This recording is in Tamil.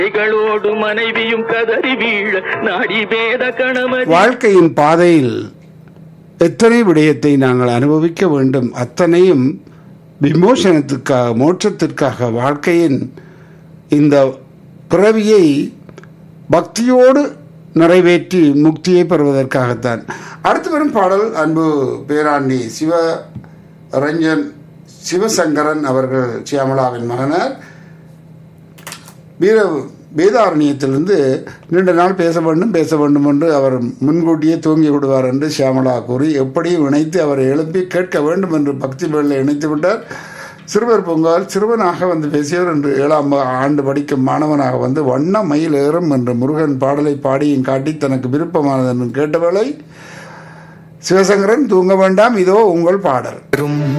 களோடு மனைவியும் கதறி வீழ நாடி வேத கணமதி வாழ்க்கையின் பாதையில் எத்தனை விடயத்தை நாங்கள் அனுபவிக்க வேண்டும் அத்தனையும் விமோசனத்துக்காக மோட்சத்திற்காக வாழ்க்கையின் இந்த பிறவியை பக்தியோடு நிறைவேற்றி முக்தியை பெறுவதற்காகத்தான் அடுத்து வரும் பாடல் அன்பு பேராண்டி சிவ ரஞ்சன் சிவசங்கரன் அவர்கள் சியாமலாவின் மகனார் வீர வேதாரண்யத்திலிருந்து நீண்ட நாள் பேச வேண்டும் பேச வேண்டும் என்று அவர் முன்கூட்டியே தூங்கி விடுவார் என்று சியாமலா கூறி எப்படியும் இணைத்து அவரை எழுப்பி கேட்க வேண்டும் என்று பக்தி வேலை இணைத்து விட்டார் சிறுவர் பொங்கல் சிறுவனாக வந்து பேசியவர் என்று ஏழாம் ஆண்டு படிக்கும் மாணவனாக வந்து வண்ண மயில் ஏறும் என்று முருகன் பாடலை பாடியும் காட்டி தனக்கு விருப்பமானது என்று கேட்டவளை சிவசங்கரன் தூங்க வேண்டாம் இதோ உங்கள் பாடல்